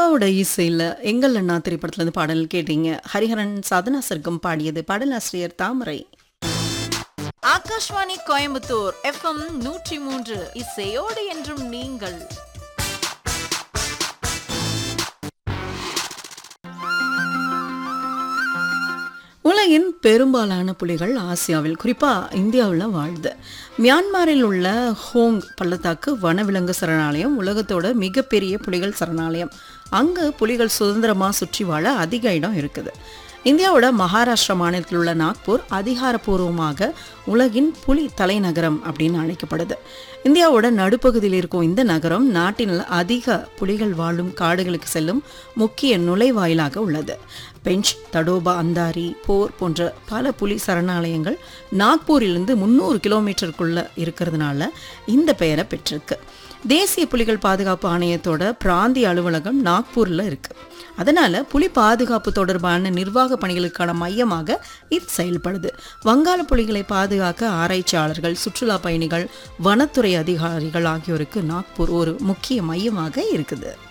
தேவாவோட இசையில் எங்கள் அண்ணா திரைப்படத்துலேருந்து பாடல் கேட்டீங்க ஹரிஹரன் சாதனா சர்க்கம் பாடியது பாடலாசிரியர் தாமரை ஆகாஷ்வாணி கோயம்புத்தூர் எஃப்எம் நூற்றி மூன்று இசையோடு என்றும் நீங்கள் உலகின் பெரும்பாலான புலிகள் ஆசியாவில் குறிப்பாக இந்தியாவில் வாழுது மியான்மரில் உள்ள ஹோங் பள்ளத்தாக்கு வனவிலங்கு சரணாலயம் உலகத்தோட மிகப்பெரிய புலிகள் சரணாலயம் அங்கே புலிகள் சுதந்திரமாக சுற்றி வாழ அதிக இடம் இருக்குது இந்தியாவோட மகாராஷ்டிரா மாநிலத்தில் உள்ள நாக்பூர் அதிகாரப்பூர்வமாக உலகின் புலி தலைநகரம் அப்படின்னு அழைக்கப்படுது இந்தியாவோட நடுப்பகுதியில் இருக்கும் இந்த நகரம் நாட்டின் அதிக புலிகள் வாழும் காடுகளுக்கு செல்லும் முக்கிய நுழைவாயிலாக உள்ளது பெஞ்ச் தடோபா அந்தாரி போர் போன்ற பல புலி சரணாலயங்கள் நாக்பூரிலிருந்து முந்நூறு கிலோமீட்டருக்குள்ள இருக்கிறதுனால இந்த பெயரை பெற்றிருக்கு தேசிய புலிகள் பாதுகாப்பு ஆணையத்தோட பிராந்திய அலுவலகம் நாக்பூரில் இருக்கு அதனால புலி பாதுகாப்பு தொடர்பான நிர்வாக பணிகளுக்கான மையமாக இது செயல்படுது வங்காள புலிகளை பாதுகாக்க ஆராய்ச்சியாளர்கள் சுற்றுலா பயணிகள் வனத்துறை அதிகாரிகள் ஆகியோருக்கு நாக்பூர் ஒரு முக்கிய மையமாக இருக்குது